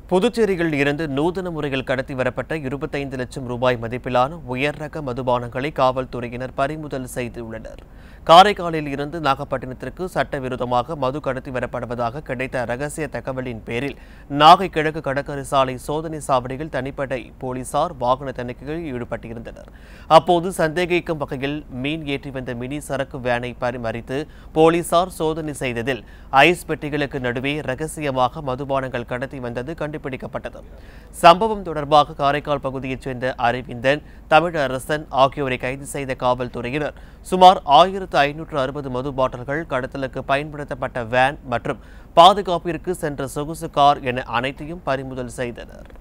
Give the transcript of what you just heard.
புதுச்சேரியில் இருந்து நூதன முறையில் கடத்தி வரப்பட்ட இருபத்தைந்து லட்சம் ரூபாய் மதிப்பிலான உயர் ரக மதுபானங்களை காவல்துறையினர் பறிமுதல் செய்துள்ளனர் காரைக்காலில் இருந்து நாகப்பட்டினத்திற்கு சட்டவிரோதமாக மது கடத்தி வரப்படுவதாக கிடைத்த ரகசிய தகவலின் பேரில் நாகை கிழக்கு கடற்கரை சாலை சோதனை சாவடியில் தனிப்படை போலீசார் வாகன தணிக்கையில் ஈடுபட்டிருந்தனர் அப்போது சந்தேகிக்கும் வகையில் மீன் ஏற்றி வந்த மினி சரக்கு வேனை பரிமறித்து போலீசார் சோதனை செய்ததில் ஐஸ் பெட்டிகளுக்கு நடுவே ரகசியமாக மதுபானங்கள் கடத்தி வந்தது கண்டுபிடிக்கப்பட்டது சம்பவம் தொடர்பாக காரைக்கால் பகுதியைச் சேர்ந்த அரவிந்தன் தமிழரசன் ஆகியோரை கைது செய்த காவல்துறையினர் சுமார் ஆயிரத்து ஐநூற்று அறுபது மது பாட்டில்கள் கடத்தலுக்கு பயன்படுத்தப்பட்ட வேன் மற்றும் பாதுகாப்பிற்கு சென்ற சொகுசு கார் என அனைத்தையும் பறிமுதல் செய்தனர்